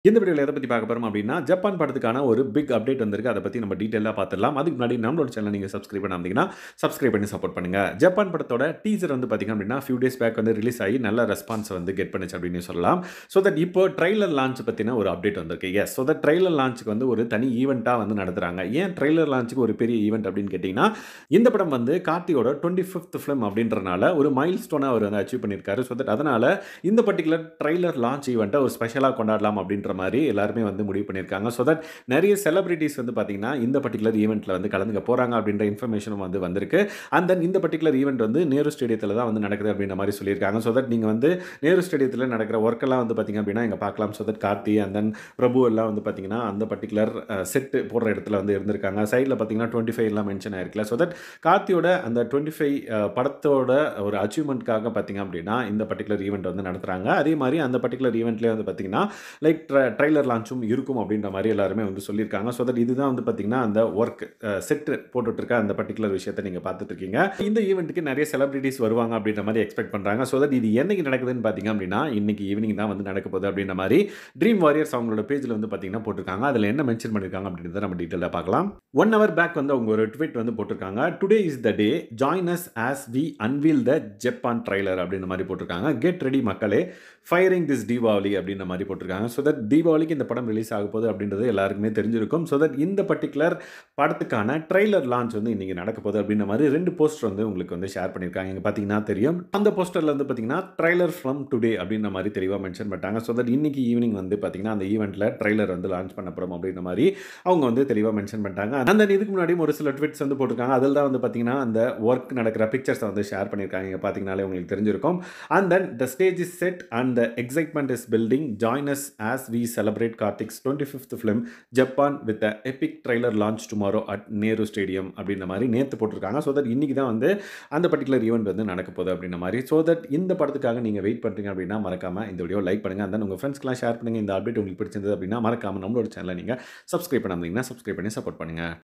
இந்த வீடியோல எத பத்தி பார்க்க போறோம் அப்படின்னா, ஜப்பான் படத்துக்கான ஒரு பிக் அப்டேட் வந்திருக்கு. அத பத்தி நம்ம டீட்டெயிலா பார்த்துடலாம். அதுக்கு முன்னாடி நம்மளோட சேனல நீங்க சப்ஸ்கிரைப் பண்ணாம இருந்தீங்கன்னா, சப்ஸ்கிரைப் பண்ணி சப்போர்ட் பண்ணுங்க. ஜப்பான் படத்தோட டீசர் வந்து பார்த்தீங்க அப்படின்னா, ஃபியூ டேஸ் பேக் வந்து ரிலீஸ் ஆகி நல்ல ரெஸ்பான்ஸ் வந்து கெட் பண்ணுச்சு அப்படின்னு சொல்லலாம். ஸோ தட் இப்போ ட்ரெய்லர் லான்ச் பத்தின ஒரு அப்டேட் வந்திருக்கு. எஸ் ஸோ தட் ட்ரெய்லர் லான்ச்சுக்கு வந்து ஒரு தனி ஈவென்ட்டா வந்து நடத்துறாங்க. ஏன் ட்ரெய்லர் லான்ச்சுக்கு ஒரு பெரிய ஈவென்ட் அப்படின்னு கேட்டீங்கன்னா, இந்த படம் வந்து கார்த்தியோட 25த் ஃபிலிம் அப்படின்றனால ஒரு மைல்ஸ்டோனா அவர் வந்து அச்சீவ் பண்ணியிருக்காரு. ஸோ தட் அதனால இந்த பர்ட்டிகுலர் ட்ரெய்லர் லான்ச் ஈவென்ட்ட ஒரு ஸ்பெஷலா கொண்டாடலாம் அப்படின்ற மாரி எல்லாருமே வந்து முடிவு பண்ணியிருக்காங்க. ஸோ தட் நெறைய செலிபிரிட்டீஸ் வந்து பார்த்தீங்கன்னா, இந்த பர்ட்டிகுலர் ஈவென்ட்ல வந்து கலந்துக்க போறாங்க அப்படின்ற இன்ஃபர்மேஷனும் வந்து வந்திருக்கு. அண்ட் தென் இந்த பர்ட்டிகுலர் ஈவென்ட் வந்து நேரு ஸ்டேடியத்தில தான் வந்து நடக்குது அப்படின்ற மாரி சொல்லியிருக்காங்க. ஸோ தட் நீங்க வந்து நேரு ஸ்டேடியத்தில நடக்கிற ஒர்க் எல்லாம் வந்து பார்த்தீங்க அப்படின்னா, இங்க பார்க்கலாம். So that Karthi and then Prabhu எல்லாம் வந்து பார்த்தீங்கன்னா, அந்த பர்ட்டிகுலர் அ செட் போடுற இடத்துல வந்து இருந்திருக்காங்க. சைட்ல பார்த்தீங்கன்னா 25 எல்லாம் மென்ஷன் ஆயிருக்குல்ல. ஸோ தட் கார்த்தியோட அந்த 25 அ படத்தோட ஒரு அச்சீவ்மென்ட்க்காக பார்த்தீங்க அப்படின்னா, இந்த பர்ட்டிகுலர் ஈவென்ட் வந்து நடத்துறாங்க. அதே மாரி அந்த பர்ட்டிகுலர் ஈவென்ட்லயே வந்து பார்த்தீங்கன்னா, லைக் ட்ர ட்ரெய்லர் லான்ச்சும் இருக்கும் அப்படின்ற மாரி எல்லாருமே வந்து சொல்லியிருக்காங்க. ஸோ தட் இதுதான் வந்து பார்த்தீங்கன்னா, அந்த ஒர்க் அ செட் போட்டுட்டு இருக்க அந்த பர்ட்டிகுலர் விஷயத்த நீங்க பார்த்துட்டு இருக்கீங்க. இந்த ஈவென்ட்க்கு நெறைய செலிபிரிட்டீஸ் வருவாங்க அப்படின்ற மாரி எக்ஸ்பெக்ட் பண்றாங்க. ஸோ தட் இது என்னைக்கு நடக்குதுன்னு பார்த்தீங்க அப்படின்னா, இன்னைக்கு ஈவினிங் தான் வந்து நடக்க போகுது அப்படின்ற மாரி ட்ரீம் வாரியர்ஸ் அவங்களோட பேஜ்ல வந்து பார்த்தீங்கன்னா போட்டிருக்காங்க. அதுல என்ன மென்ஷன் பண்ணியிருக்காங்க அப்படின்றத நம்ம டீட்டெயிலா பார்க்கலாம். 1 ஹவர் பேக் வந்து அவங்க ஒரு ட்வீட் வந்து போட்டிருக்காங்க. Today is the day join us as we unveil the Japan trailer அப்படின்ற மாரி போட்டிருக்காங்க. கெட் ரெடி மக்களே ஃபயரிங் திஸ் தீபாவளி அப்படின்ற மாரி போட்டிருக்காங்க. ஸோ தட் தீபாவளிக்கு இந்த படம் ரிலீஸ் ஆக போகுது அப்படின்றது எல்லாருக்குமே தெரிஞ்சிருக்கும். ஸோ தட் இந்த பர்ட்டிகுலர் படத்துக்கான ட்ரெய்லர் லான்ச் வந்து இன்னைக்கு நடக்க போகுது அப்படின்ற மாரி 2 போஸ்டர் வந்து உங்களுக்கு வந்து ஷேர் பண்ணியிருக்காங்க. இங்க பார்த்தீங்கன்னா தெரியும். அந்த போஸ்டர்ல வந்து பார்த்தீங்கன்னா, ட்ரெய்லர் ஃப்ரம் டுடே அப்படின்ற மாரி தெளிவா மென்ஷன் பண்ணிட்டாங்க. ஸோ தட் இன்னைக்கு ஈவினிங் வந்து பார்த்தீங்கன்னா, அந்த ஈவென்ட்ல ட்ரெய்லர் வந்து லான்ச் பண்ணப்படும் அப்படின்ற மாரி அவங்க வந்து தெளிவா மென்ஷன் பண்ணிட்டாங்க. அண்ட் தென் இதுக்கு முன்னாடியும் ஒரு சில ட்வீட்ஸ் வந்து போட்டிருக்காங்க. அதில தான் வந்து பார்த்தீங்கன்னா, அந்த ஒர்க் நடக்கிற பிக்சர்ஸ வந்து ஷேர் பண்ணியிருக்காங்க. இங்க பார்த்தீங்கனாலே உங்களுக்கு தெரிஞ்சிருக்கும். And then the stage is set and the excitement is building. Join us as we celebrate Karthi's 25த் film Japan with a epic trailer launch tomorrow at Nehru stadium அப்படின்ற மாரி நேத்து போட்டிருக்காங்க. ஸோ தட் இன்னைக்கு தான் வந்து அந்த பர்ட்டிகுலர் ஈவென்ட் வந்து நடக்க போகுது அப்படின்ற மாரி. ஸோ தட் இந்த படத்துக்காக நீங்க வெயிட் பண்றீங்க அப்படின்னா, மறக்காம இந்த வீடியோவ லைக் பண்ணுங்க. அண்ட் தென் உங்க ஃபிரெண்ட்ஸ்க்குலாம் ஷேர் பண்ணுங்க. இந்த அப்டேட் உங்களுக்கு பிடிச்சிருந்தது அப்படின்னா, மறக்காம நம்மளோட சேனல நீங்க சப்ஸ்கிரைப் பண்ணாம இருந்தீங்கன்னா, சப்ஸ்கிரைப் பண்ணி சப்போர்ட் பண்ணுங்க.